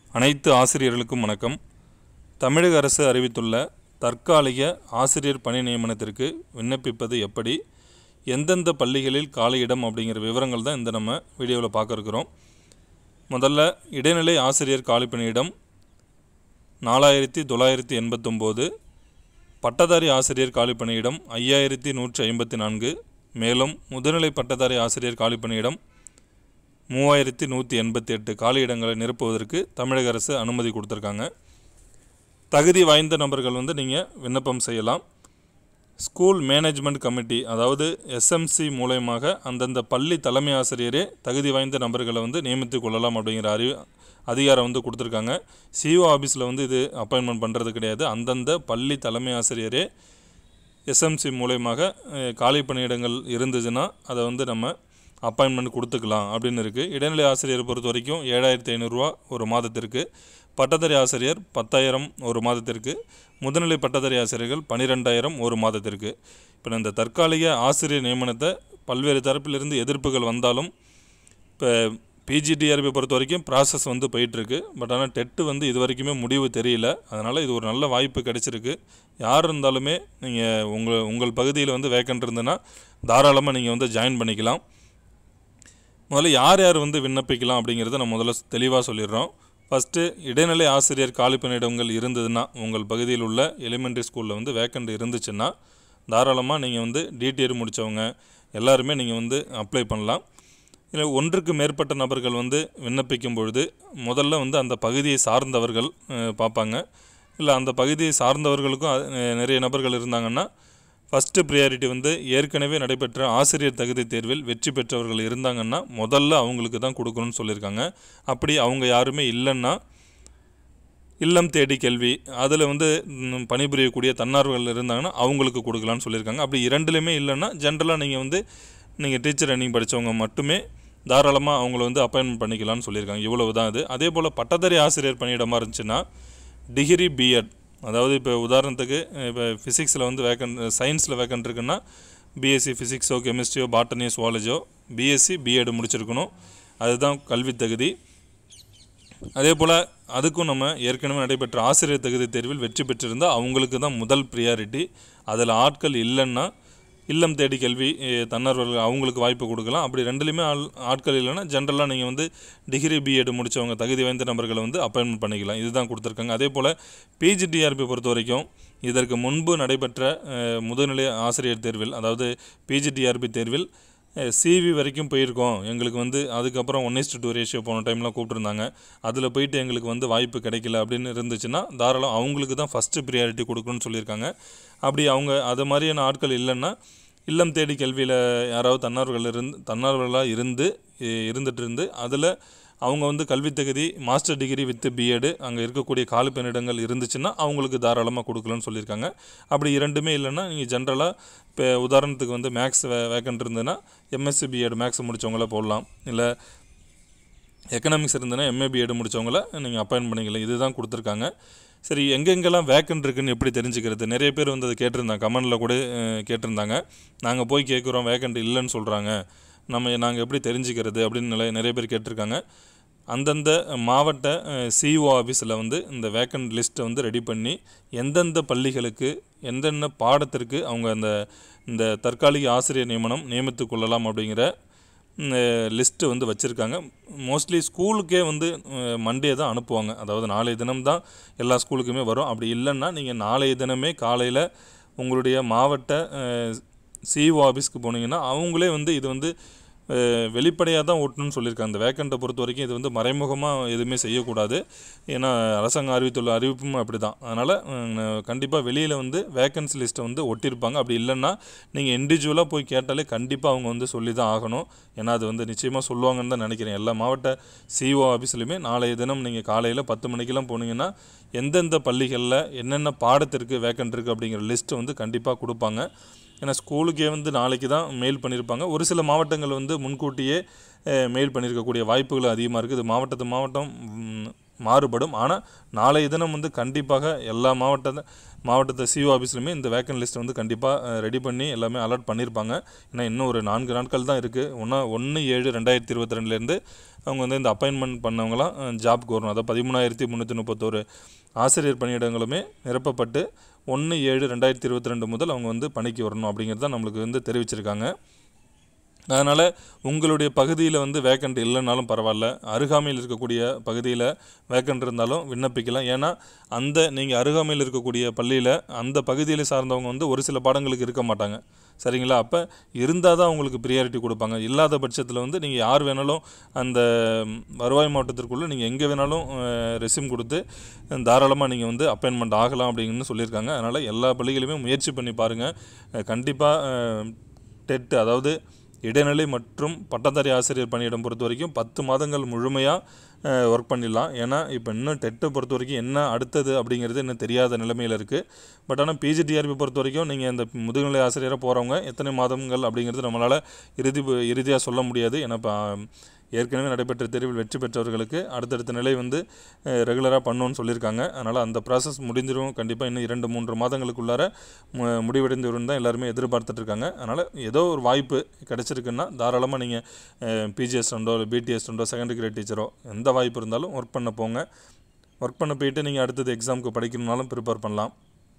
அனைத்து ஆசிரியர்களுக்கும் வணக்கம் தமிழக அரசு அறிவித்துள்ள தற்காலிக ஆசிரியர் பணி நியமனத்திற்கு விண்ணப்பிப்பது எப்படி எந்தெந்த பள்ளிகளில் காலியிடம் அப்படிங்கிற விவரங்கள் தான் இந்த நம்ம வீடியோவில் பார்க்க இருக்கிறோம் முதல்ல இடைநிலை ஆசிரியர் காலிப்பணியிடம் நாலாயிரத்தி தொள்ளாயிரத்தி எண்பத்தொம்போது பட்டதாரி ஆசிரியர் காலிப்பணியிடம் ஐயாயிரத்தி நூற்றி ஐம்பத்தி நான்கு மேலும் முதுநிலை பட்டதாரி ஆசிரியர் காலிப்பணியிடம் மூவாயிரத்தி நூற்றி எண்பத்தி எட்டு காலியிடங்களை நிரப்புவதற்கு தமிழக அரசு அனுமதி கொடுத்துருக்காங்க தகுதி வாய்ந்த நபர்கள் வந்து நீங்கள் விண்ணப்பம் செய்யலாம் ஸ்கூல் மேனேஜ்மெண்ட் கமிட்டி அதாவது எஸ்எம்சி மூலயமாக அந்தந்த பள்ளி தலைமை ஆசிரியரே தகுதி வாய்ந்த நபர்களை வந்து நியமித்து கொள்ளலாம் அப்படிங்கிற அறிவு அதிகாரம் வந்து கொடுத்துருக்காங்க சிஓ ஆஃபீஸில் வந்து இது அப்பாயின்மெண்ட் பண்ணுறது கிடையாது அந்தந்த பள்ளி தலைமை ஆசிரியரே எஸ்எம்சி மூலயமாக அஹ், காலி பணியிடங்கள் இருந்துச்சுன்னா அதை வந்து நம்ம அப்பாயின்மெண்ட் கொடுத்துக்கலாம் அப்படின்னு இருக்குது இடைநிலை ஆசிரியர் பொறுத்த வரைக்கும் ஏழாயிரத்தி ஐநூறுரூவா ஒரு மாதத்திற்கு பட்டதாரி ஆசிரியர் பத்தாயிரம் ஒரு மாதத்திற்கு முதுநிலை பட்டதாரி ஆசிரியர்கள் பன்னிரெண்டாயிரம் ஒரு மாதத்திற்கு இப்போ இந்த தற்காலிக ஆசிரியர் நியமனத்தை பல்வேறு தரப்பிலிருந்து எதிர்ப்புகள் வந்தாலும் இப்போ பிஜிடிஆர்பி பொறுத்த வரைக்கும் ப்ராசஸ் வந்து போயிட்டுருக்கு பட் ஆனால் டெட்டு வந்து இது வரைக்குமே முடிவு தெரியல அதனால் இது ஒரு நல்ல வாய்ப்பு கிடைச்சிருக்கு யார் இருந்தாலுமே நீங்கள் உங்கள் உங்கள் பகுதியில் வந்து வேக்கன்ட் இருந்ததுன்னா தாராளமாக நீங்கள் வந்து ஜாயின் பண்ணிக்கலாம் முதல்ல யார் யார் வந்து விண்ணப்பிக்கலாம் அப்படிங்கிறத நம்ம முதல்ல தெளிவாக சொல்லிடுறோம் ஃபஸ்ட்டு இடைநிலை ஆசிரியர் காலிப்பணியிடங்கள் இருந்ததுன்னா உங்கள் பகுதியில் உள்ள எலிமெண்ட்ரி ஸ்கூலில் வந்து வேக்கண்ட் இருந்துச்சுன்னா தாராளமாக நீங்கள் வந்து டிடிஆர் முடித்தவங்க எல்லாருமே நீங்கள் வந்து அப்ளை பண்ணலாம் இல்லை ஒன்றுக்கு மேற்பட்ட நபர்கள் வந்து விண்ணப்பிக்கும் பொழுது முதல்ல வந்து அந்த பகுதியை சார்ந்தவர்கள் அஹ், பார்ப்பாங்க இல்லை அந்த பகுதியை சார்ந்தவர்களுக்கும் அஹ், நிறைய நபர்கள் இருந்தாங்கன்னா ஃபஸ்ட்டு ப்ரியாரிட்டி வந்து ஏற்கனவே நடைபெற்ற ஆசிரியர் தகுதி தேர்வில் வெற்றி பெற்றவர்கள் இருந்தாங்கன்னா முதல்ல அவங்களுக்கு தான் கொடுக்கணும்னு சொல்லியிருக்காங்க அப்படி அவங்க யாருமே இல்லைன்னா இல்லம் தேடி கல்வி அதில் வந்து ம், பணிபுரியக்கூடிய தன்னார்வர்கள் இருந்தாங்கன்னா அவங்களுக்கு கொடுக்கலான்னு சொல்லியிருக்காங்க அப்படி இரண்டுலையுமே இல்லைன்னா ஜென்ரலாக நீங்கள் வந்து நீங்கள் டீச்சர் ரன்னிங் படித்தவங்க மட்டுமே தாராளமாக அவங்கள வந்து அப்பாயின்மெண்ட் பண்ணிக்கலாம்னு சொல்லியிருக்காங்க இவ்வளவு தான் இது அதே போல் பட்டதாரி ஆசிரியர் பணியிடமாக இருந்துச்சுன்னா டிகிரி பிஎட் அதாவது இப்போ உதாரணத்துக்கு இப்போ ஃபிசிக்ஸில் வந்து வேக்கன்ட் சயின்ஸில் வேக்கன்ட் இருக்குன்னா பிஎஸ்சி ஃபிசிக்ஸோ கெமிஸ்ட்ரியோ பாட்டனியோ சுவாலஜோ பிஎஸ்சி பிஎட் முடிச்சிருக்கணும் அதுதான் கல்வி தகுதி அதே போல் அதுக்கும் நம்ம ஏற்கனவே நடைபெற்ற ஆசிரியர் தகுதி தேர்வில் வெற்றி பெற்றிருந்தால் அவங்களுக்கு தான் முதல் ப்ரியாரிட்டி அதில் ஆட்கள் இல்லைன்னா இல்லம் தேடி கல்வி அஹ், தன்னார்வர்கள் அவங்களுக்கு வாய்ப்பு கொடுக்கலாம் அப்படி ரெண்டுலேயுமே ஆள் ஆட்கள் இல்லைன்னா ஜென்ரலாக நீங்கள் வந்து டிகிரி பிஎட் முடித்தவங்க தகுதி வாய்ந்த நபர்களை வந்து அப்பாயின்மெண்ட் பண்ணிக்கலாம் இதுதான் கொடுத்துருக்காங்க அதே போல் பிஜிடிஆர்பி பொறுத்த வரைக்கும் இதற்கு முன்பு நடைபெற்ற அஹ், முதுநிலை ஆசிரியர் தேர்வில் அதாவது பிஜிடிஆர்பி தேர்வில் சிவி வரைக்கும் போயிருக்கோம் எங்களுக்கு வந்து அதுக்கப்புறம் ஒன் இஸ்டு டூ ரேஷியோ போன டைம்லாம் கூப்பிட்ருந்தாங்க அதில் போயிட்டு எங்களுக்கு வந்து வாய்ப்பு கிடைக்கல அப்படின்னு இருந்துச்சுன்னா தாராளம் அவங்களுக்கு தான் ஃபஸ்ட்டு ப்ரியாரிட்டி கொடுக்கணும்னு சொல்லியிருக்காங்க அப்படி அவங்க அது மாதிரியான ஆட்கள் இல்லைன்னா இல்லம் தேடி கல்வியில் யாராவது தன்னார்வர்கள் இருந்து தன்னார்வர்களாக இருந்து இ- இருந்துட்டு இருந்து அதில் அவங்க வந்து கல்வி தகுதி மாஸ்டர் டிகிரி வித் பிஎடு அங்கே இருக்கக்கூடிய காலி பணியிடங்கள் இருந்துச்சுன்னா அவங்களுக்கு தாராளமாக கொடுக்கலன்னு சொல்லியிருக்காங்க அப்படி இரண்டுமே இல்லைன்னா நீங்கள் ஜென்ரலாக இப்போ உதாரணத்துக்கு வந்து மேக்ஸ் வே வேக்கன்ட் இருந்ததுன்னா எம்எஸ்சி பிஎட் மேக்ஸ் முடித்தவங்கள போடலாம் இல்லை எக்கனாமிக்ஸ் இருந்ததுன்னா எம்ஏ பிஎட் முடித்தவங்கள நீங்கள் அப்பாயின் பண்ணிக்கலாம் இதுதான் கொடுத்துருக்காங்க சரி எங்கெங்கெல்லாம் வேக்கன்ட் இருக்குன்னு எப்படி தெரிஞ்சுக்கிறது நிறைய பேர் வந்து அதை கேட்டிருந்தாங்க கமெண்டில் கூட அஹ், கேட்டிருந்தாங்க நாங்கள் போய் கேட்குறோம் வேக்கன்ட் இல்லைன்னு சொல்கிறாங்க நம்ம நாங்கள் எப்படி தெரிஞ்சுக்கிறது அப்படின்னு நிறைய நிறைய பேர் கேட்டிருக்காங்க அந்தந்த மாவட்ட சிஓ ஆஃபீஸில் வந்து இந்த வேக்கன்ட் லிஸ்ட்டை வந்து ரெடி பண்ணி எந்தெந்த பள்ளிகளுக்கு எந்தெந்த பாடத்திற்கு அவங்க அந்த இந்த தற்காலிக ஆசிரியர் நியமனம் நியமித்து கொள்ளலாம் அப்படிங்கிற லிஸ்ட்டு வந்து வச்சுருக்காங்க மோஸ்ட்லி ஸ்கூலுக்கே வந்து மண்டே தான் அனுப்புவாங்க அதாவது நாளைய தினம் தான் எல்லா ஸ்கூலுக்குமே வரும் அப்படி இல்லைன்னா நீங்கள் நாளைய தினமே காலையில் உங்களுடைய மாவட்ட சிஓ ஆஃபீஸ்க்கு போனீங்கன்னா அவங்களே வந்து இது வந்து வெளிப்படையாக தான் ஓட்டணும்னு சொல்லியிருக்காங்க அந்த வேக்கண்ட்டை பொறுத்த வரைக்கும் இது வந்து மறைமுகமாக எதுவுமே செய்யக்கூடாது ஏன்னா அரசாங்கம் அறிவித்துள்ள அறிவிப்பும் அப்படி தான் அதனால் கண்டிப்பாக வெளியில் வந்து வேக்கன்சி லிஸ்ட்டை வந்து ஒட்டியிருப்பாங்க அப்படி இல்லைன்னா நீங்கள் இண்டிவிஜுவலாக போய் கேட்டாலே கண்டிப்பாக அவங்க வந்து சொல்லி தான் ஆகணும் ஏன்னா அது வந்து நிச்சயமாக சொல்லுவாங்கன்னு தான் நினைக்கிறேன் எல்லா மாவட்ட சிஓ ஆஃபீஸ்லையுமே நாளைய தினம் நீங்கள் காலையில் பத்து மணிக்கெல்லாம் போனீங்கன்னா எந்தெந்த பள்ளிகளில் என்னென்ன பாடத்திற்கு வேக்கன்ட் இருக்குது அப்படிங்கிற லிஸ்ட்டை வந்து கண்டிப்பாக கொடுப்பாங்க ஏன்னா ஸ்கூலுக்கே வந்து நாளைக்கு தான் மெயில் பண்ணியிருப்பாங்க ஒரு சில மாவட்டங்கள் வந்து முன்கூட்டியே மெயில் பண்ணியிருக்கக்கூடிய வாய்ப்புகள் அதிகமாக இருக்குது இது மாவட்டத்து மாவட்டம் ம், மாறுபடும் ஆனால் நாளைய தினம் வந்து கண்டிப்பாக எல்லா மாவட்ட மாவட்டத்தை சிஓ ஆஃபீஸ்லையுமே இந்த வேக்கன் லிஸ்ட் வந்து கண்டிப்பாக ரெடி பண்ணி எல்லாமே அலர்ட் பண்ணியிருப்பாங்க ஏன்னா இன்னும் ஒரு நான்கு நாட்கள் தான் இருக்குது ஒன்றா ஒன்று ஏழு ரெண்டாயிரத்தி இருபத்தி ரெண்டுலேருந்து அவங்க வந்து இந்த அப்பாயின்மெண்ட் பண்ணவங்களாம் ஜாப்க்கு வரணும் அதாவது பதிமூணாயிரத்தி முந்நூற்றி முப்பத்தோரு ஆசிரியர் பணியிடங்களுமே நிரப்பப்பட்டு ஒன்று ஏழு ரெண்டாயிரத்தி இருபத்தி ரெண்டு முதல் அவங்க வந்து பணிக்கு வரணும் அப்படிங்கிறது தான் நம்மளுக்கு வந்து தெரிவிச்சிருக்காங்க அதனால் உங்களுடைய பகுதியில் வந்து வேக்கண்ட் இல்லைனாலும் பரவாயில்ல அருகாமையில் இருக்கக்கூடிய பகுதியில் வேக்கண்ட் இருந்தாலும் விண்ணப்பிக்கலாம் ஏன்னா அந்த நீங்கள் அருகாமையில் இருக்கக்கூடிய பள்ளியில் அந்த பகுதியில் சார்ந்தவங்க வந்து ஒரு சில பாடங்களுக்கு இருக்க மாட்டாங்க சரிங்களா அப்போ இருந்தால் தான் அவங்களுக்கு ப்ரியாரிட்டி கொடுப்பாங்க இல்லாத பட்சத்தில் வந்து நீங்கள் யார் வேணாலும் அந்த ம், வருவாய் மாவட்டத்திற்குள்ளே நீங்கள் எங்கே வேணாலும் ரெஸ்யூம் கொடுத்து தாராளமாக நீங்கள் வந்து அப்பாயின்மெண்ட் ஆகலாம் அப்படின்னு சொல்லியிருக்காங்க அதனால் எல்லா பள்ளிகளுமே முயற்சி பண்ணி பாருங்கள் கண்டிப்பாக டெட் அதாவது இடைநிலை மற்றும் பட்டதாரி ஆசிரியர் பணியிடம் பொறுத்த வரைக்கும் பத்து மாதங்கள் முழுமையாக ஒர்க் பண்ணிடலாம் ஏன்னா இப்போ இன்னும் டெட்டை பொறுத்த வரைக்கும் என்ன அடுத்தது அப்படிங்கிறது இன்னும் தெரியாத நிலைமையில் இருக்குது பட் ஆனால் பிஜிடிஆர்பி பொறுத்த வரைக்கும் நீங்கள் இந்த முதுநிலை ஆசிரியராக போகிறவங்க எத்தனை மாதங்கள் அப்படிங்கிறது நம்மளால் இறுதி இறுதியாக சொல்ல முடியாது ஏன்னா இப்போ ஏற்கனவே நடைபெற்ற தேர்வில் வெற்றி பெற்றவர்களுக்கு அடுத்தடுத்த நிலை வந்து ரெகுலராக பண்ணணும்னு சொல்லியிருக்காங்க அதனால் அந்த ப்ராசஸ் முடிஞ்சிரும் கண்டிப்பாக இன்னும் இரண்டு மூன்று மாதங்களுக்குள்ளார மு- முடிவடைந்து வரும் தான் எல்லாருமே எதிர்பார்த்துட்டு இருக்காங்க அதனால் ஏதோ ஒரு வாய்ப்பு கிடைச்சிருக்குன்னா தாராளமாக நீங்கள் பிஜிஎஸ் ஸ்டண்டோ இல்லை பிடிஎஸ் ஸ்டண்டோ செகண்டரி கிரேட் டீச்சரோ எந்த வாய்ப்பு இருந்தாலும் ஒர்க் பண்ண போங்க ஒர்க் பண்ண போயிட்டு நீங்கள் அடுத்தது எக்ஸாமுக்கு படிக்கணும்னாலும் ப்ரிப்பேர் பண்ணலாம்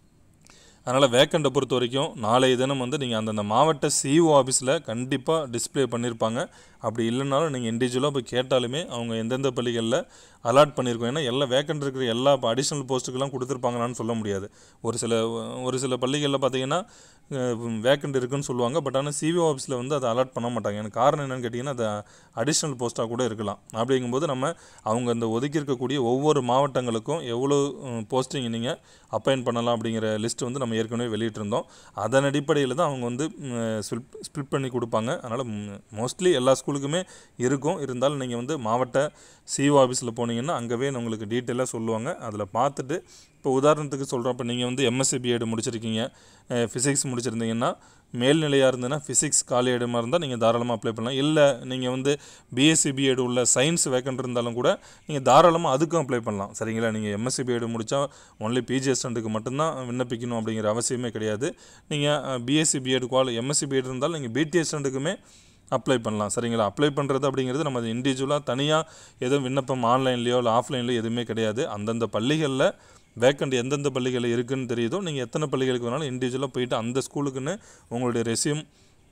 அதனால் வேக்கண்ட்டை பொறுத்த வரைக்கும் நாளைய தினம் வந்து நீங்கள் அந்தந்த மாவட்ட சிஇஓ ஆஃபீஸில் கண்டிப்பாக டிஸ்ப்ளே பண்ணியிருப்பாங்க அப்படி இல்லைனாலும் நீங்கள் இண்டிவிஜுவலாக போய் கேட்டாலுமே அவங்க எந்தெந்த பள்ளிகளில் அலாட் பண்ணியிருக்கோம் ஏன்னா எல்லா வேக்கண்ட் இருக்கிற எல்லா அடிஷ்னல் போஸ்ட்டுக்கெல்லாம் கொடுத்துருப்பாங்களான்னு சொல்ல முடியாது ஒரு சில ஒரு சில பள்ளிகளில் பார்த்தீங்கன்னா வேக்கண்ட் இருக்குன்னு சொல்லுவாங்க பட் ஆனால் சிவிஓ ஆஃபீஸில் வந்து அதை அலாட் பண்ண மாட்டாங்க எனக்கு காரணம் என்னன்னு கேட்டிங்கன்னா அது அடிஷ்னல் போஸ்ட்டாக கூட இருக்கலாம் அப்படிங்கும்போது நம்ம அவங்க அந்த ஒதுக்கி இருக்கக்கூடிய ஒவ்வொரு மாவட்டங்களுக்கும் எவ்வளோ போஸ்டிங் நீங்கள் அப்பாயின் பண்ணலாம் அப்படிங்கிற லிஸ்ட் வந்து நம்ம ஏற்கனவே வெளியிட்டிருந்தோம் அதன் அடிப்படையில் தான் அவங்க வந்து ஸ்பிளிட் ஸ்பிளிட் பண்ணி கொடுப்பாங்க அதனால் மோஸ்ட்லி எல்லா ஸ்கூலுக்குமே இருக்கும் இருந்தாலும் நீங்கள் வந்து மாவட்ட சிஓ ஆஃபீஸில் போனீங்கன்னா அங்கவே உங்களுக்கு டீட்டெயிலாக சொல்லுவாங்க அதில் பார்த்துட்டு இப்போ உதாரணத்துக்கு சொல்கிறோம் இப்போ நீங்கள் வந்து எம்எஸ்சி பிஎட் முடிச்சிருக்கீங்க ஃபிசிக்ஸ் முடிச்சிருந்தீங்கன்னா மேல்நிலையாக இருந்ததுன்னா ஃபிசிக்ஸ் காலி இடமா இருந்தால் நீங்கள் தாராளமாக அப்ளை பண்ணலாம் இல்லை நீங்கள் வந்து பிஎஸ்சி பிஎட் உள்ள சயின்ஸ் வேக்கண்ட் இருந்தாலும் கூட நீங்கள் தாராளமாக அதுக்கும் அப்ளை பண்ணலாம் சரிங்களா நீங்கள் எம்எஸ்சி பிஎட் முடித்தா ஒன்லி பிஜி அசிஸ்டண்ட்டுக்கு மட்டும்தான் விண்ணப்பிக்கணும் அப்படிங்கிற அவசியமே கிடையாது நீங்கள் பிஎஸ்சி பிஎட் குவால் எம்எஸ்சி பிஎட் இருந்தாலும் நீங்கள் பிடி அசிஸ்டண்ட்டுக்குமே அப்ளை பண்ணலாம் சரிங்களா அப்ளை பண்ணுறது அப்படிங்கிறது நம்ம இண்டிவிஜுவலாக தனியாக எதுவும் விண்ணப்பம் ஆன்லைன்லேயோ இல்லை ஆஃப்லைன்லேயோ எதுவுமே கிடையாது அந்தந்த பள்ளிகளில் வேக்கண்ட் எந்தெந்த பள்ளிகளில் இருக்குன்னு தெரியுதோ நீங்கள் எத்தனை பள்ளிகளுக்கு வேணாலும் இண்டிவிஜுவலாக போயிட்டு அந்த ஸ்கூலுக்குன்னு உங்களுடைய ரெஸ்யூம்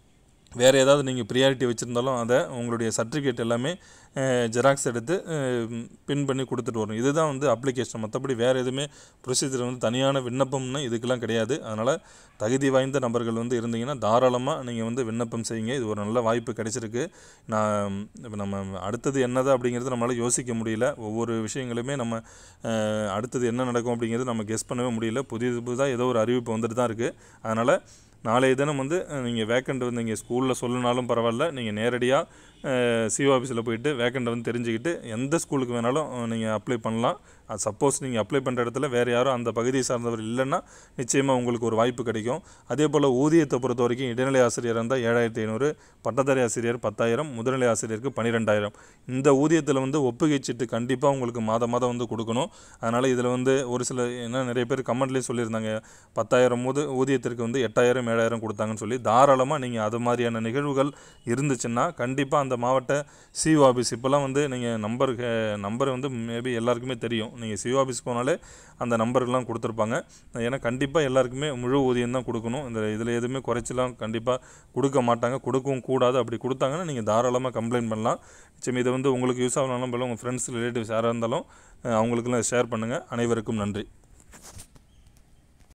வேறு ஏதாவது நீங்கள் ப்ரியாரிட்டி வச்சுருந்தாலும் அதை உங்களுடைய சர்டிஃபிகேட் எல்லாமே ஜெராக்ஸ் எடுத்து பின் பண்ணி கொடுத்துட்டு வரணும் இதுதான் வந்து அப்ளிகேஷன் மற்றபடி வேறு எதுவுமே ப்ரொசீஜர் வந்து தனியான விண்ணப்பம்னு இதுக்கெல்லாம் கிடையாது அதனால் தகுதி வாய்ந்த நபர்கள் வந்து இருந்தீங்கன்னா தாராளமாக நீங்கள் வந்து விண்ணப்பம் செய்யுங்க இது ஒரு நல்ல வாய்ப்பு கிடைச்சிருக்கு நான் இப்போ நம்ம அடுத்தது என்னது அப்படிங்கிறது நம்மளால் யோசிக்க முடியல ஒவ்வொரு விஷயங்களுமே நம்ம அஹ், அடுத்தது என்ன நடக்கும் அப்படிங்கிறது நம்ம கெஸ் பண்ணவே முடியல புதிது புதுதாக ஏதோ ஒரு அறிவிப்பு வந்துட்டு தான் இருக்குது அதனால் நாளைய தினம் வந்து நீங்கள் வேக்கண்ட் வந்து நீங்கள் ஸ்கூலில் சொல்லனாலும் பரவாயில்ல நீங்கள் நேரடியாக சிஓ ஆஃபீஸில் போயிட்டு வேக்கண்ட்டை வந்து தெரிஞ்சுக்கிட்டு எந்த ஸ்கூலுக்கு வேணாலும் நீங்கள் அப்ளை பண்ணலாம் அது சப்போஸ் நீங்கள் அப்ளை பண்ணுற இடத்துல வேறு யாரும் அந்த பகுதியை சார்ந்தவர் இல்லைன்னா நிச்சயமாக உங்களுக்கு ஒரு வாய்ப்பு கிடைக்கும் அதே போல் ஊதியத்தை பொறுத்த வரைக்கும் இடைநிலை ஆசிரியர் இருந்தால் ஏழாயிரத்தி ஐநூறு பட்டதாரி ஆசிரியர் பத்தாயிரம் முதுநிலை ஆசிரியருக்கு பன்னிரெண்டாயிரம் இந்த ஊதியத்தில் வந்து ஒப்புகை சீட்டு கண்டிப்பாக உங்களுக்கு மாதம் மாதம் வந்து கொடுக்கணும் அதனால் இதில் வந்து ஒரு சில என்ன நிறைய பேர் கமெண்ட்லேயும் சொல்லியிருந்தாங்க பத்தாயிரம் ஊது ஊதியத்திற்கு வந்து எட்டாயிரம் ஏழாயிரம் கொடுத்தாங்கன்னு சொல்லி தாராளமாக நீங்கள் அது மாதிரியான நிகழ்வுகள் இருந்துச்சுன்னா கண்டிப்பாக அந்த மாவட்ட சிஓ ஆஃபீஸ் இப்போல்லாம் வந்து நீங்கள் நம்பர் நம்பர் வந்து மேபி எல்லாருக்குமே தெரியும் நீங்கள் சிஓ ஆஃபீஸ் போனாலே அந்த நம்பர்லாம் கொடுத்துருப்பாங்க ஏன்னா கண்டிப்பாக எல்லாருக்குமே முழு ஊதியம் தான் கொடுக்கணும் இந்த இதில் எதுவுமே குறைச்சலாம் கண்டிப்பாக கொடுக்க மாட்டாங்க கொடுக்கவும் கூடாது அப்படி கொடுத்தாங்கன்னா நீங்கள் தாராளமாக கம்ப்ளைண்ட் பண்ணலாம் நிச்சயம் இது வந்து உங்களுக்கு யூஸ் ஆகலாம் போல உங்கள் ஃப்ரெண்ட்ஸ் ரிலேட்டிவ்ஸ் யாராக இருந்தாலும் அஹ், அவங்களுக்கெல்லாம் ஷேர் பண்ணுங்கள் அனைவருக்கும் நன்றி